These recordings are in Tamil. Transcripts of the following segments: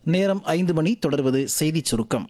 நேரம் ஐந்து மணி தொடர்வது செய்திச் சுருக்கம்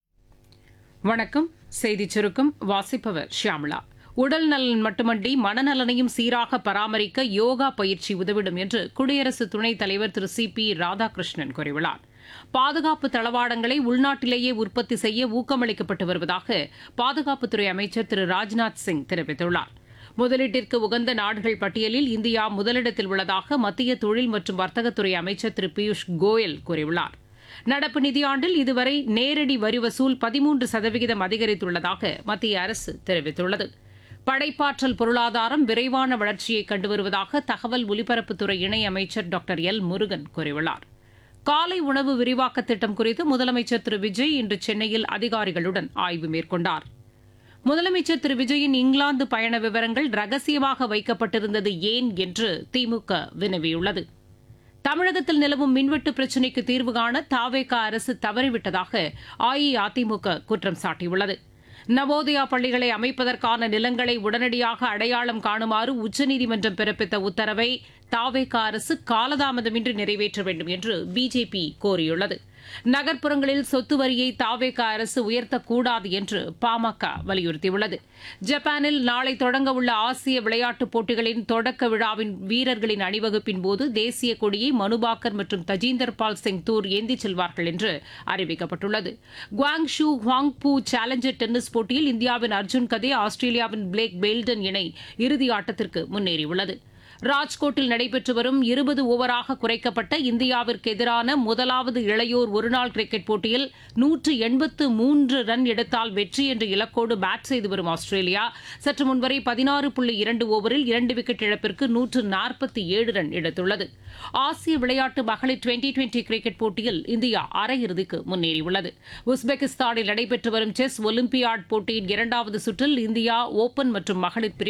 வணக்கம் செய்திச் சுருக்கம் வாசிப்பவர் ஷியாமளா உடல் நலன் மட்டுமன்றி மனநலனையும் சீராக பராமரிக்க யோகா பயிற்சி உதவிடும் என்று குடியரசு துணைத் தலைவர் திரு சி பி ராதாகிருஷ்ணன் கூறியுள்ளார் பாதுகாப்பு தளவாடங்களை உள்நாட்டிலேயே உற்பத்தி செய்ய ஊக்கமளிக்கப்பட்டு வருவதாக பாதுகாப்புத்துறை அமைச்சர் திரு ராஜ்நாத் சிங் தெரிவித்துள்ளார் முதலீட்டிற்கு உகந்த நாடுகள் பட்டியலில் இந்தியா முதலிடத்தில் உள்ளதாக மத்திய தொழில் மற்றும் வர்த்தகத்துறை அமைச்சர் திரு பியூஷ் கோயல் கூறியுள்ளார் நடப்பு நிதியாண்டில் இதுவரை நேரடி வரி வசூல் பதிமூன்று சதவிகிதம் அதிகரித்துள்ளதாக மத்திய அரசு தெரிவித்துள்ளது படைப்பாற்றல் பொருளாதாரம் விரைவான வளர்ச்சியை கண்டு வருவதாக தகவல் ஒலிபரப்புத்துறை இணையமைச்சர் டாக்டர் எல் முருகன் கூறியுள்ளார் காலை உணவு விரிவாக்க திட்டம் குறித்து முதலமைச்சர் திரு விஜய் இன்று சென்னையில் அதிகாரிகளுடன் ஆய்வு மேற்கொண்டார் முதலமைச்சர் திரு விஜயின் இங்கிலாந்து பயண விவரங்கள் ரகசியமாக வைக்கப்பட்டிருந்தது ஏன் என்று திமுக வினவியுள்ளது தமிழகத்தில் நிலவும் மின்வெட்டு பிரச்சினைக்கு தீர்வு காண தாவேகா அரசு தவறிவிட்டதாக அஇஅதிமுக குற்றம் சாட்டியுள்ளது நவோதயா பள்ளிகளை அமைப்பதற்கான நிலங்களை உடனடியாக அடையாளம் காணுமாறு உச்சநீதிமன்றம் பிறப்பித்த உத்தரவை தாவேகா அரசு காலதாமதமின்றி நிறைவேற்ற வேண்டும் என்று பிஜேபி கோரியுள்ளது நகர்ப்புறங்களில் சொத்து வரியை தாவேகா அரசு உயர்த்தக்கூடாது என்று பாமக வலியுறுத்தியுள்ளது ஜப்பானில் நாளை தொடங்க உள்ள ஆசிய விளையாட்டுப் போட்டிகளின் தொடக்க விழாவின் வீரர்களின் அணிவகுப்பின் போது தேசிய கொடியை மனுபாக்கர் மற்றும் தஜீந்தர் பால் சிங் தூர் ஏந்திச் செல்வார்கள் என்று அறிவிக்கப்பட்டுள்ளது குவாங்ஷூ ஹுவாங்பூ சேலஞ்சர் டென்னிஸ் போட்டியில் இந்தியாவின் அர்ஜுன் கதே ஆஸ்திரேலியாவின் பிளேக் பெயில்டன் இணை இறுதி ஆட்டத்திற்கு முன்னேறியுள்ளது ராஜ்கோட்டில் நடைபெற்று வரும் இருபது ஓவராக குறைக்கப்பட்ட இந்தியாவிற்கு எதிரான முதலாவது இளையோர் ஒருநாள் கிரிக்கெட் போட்டியில் நூற்று எண்பத்து மூன்று ரன் எடுத்தால் வெற்றி என்ற இலக்கோடு பேட் செய்து வரும் ஆஸ்திரேலியா சற்று முன்வரை பதினாறு புள்ளி இரண்டு ஓவரில் இரண்டு விக்கெட் இழப்பிற்கு நூற்று நாற்பத்தி ஏழு ரன் எடுத்துள்ளது ஆசிய விளையாட்டு மகளிர் டுவெண்டி டுவெண்டி கிரிக்கெட் போட்டியில் இந்தியா அரையிறுதிக்கு முன்னேறியுள்ளது உஸ்பெகிஸ்தானில் நடைபெற்று வரும் செஸ் ஒலிம்பியாட் போட்டியின் இரண்டாவது சுற்றில் இந்தியா ஓபன் மற்றும் மகளிர் பிரிவு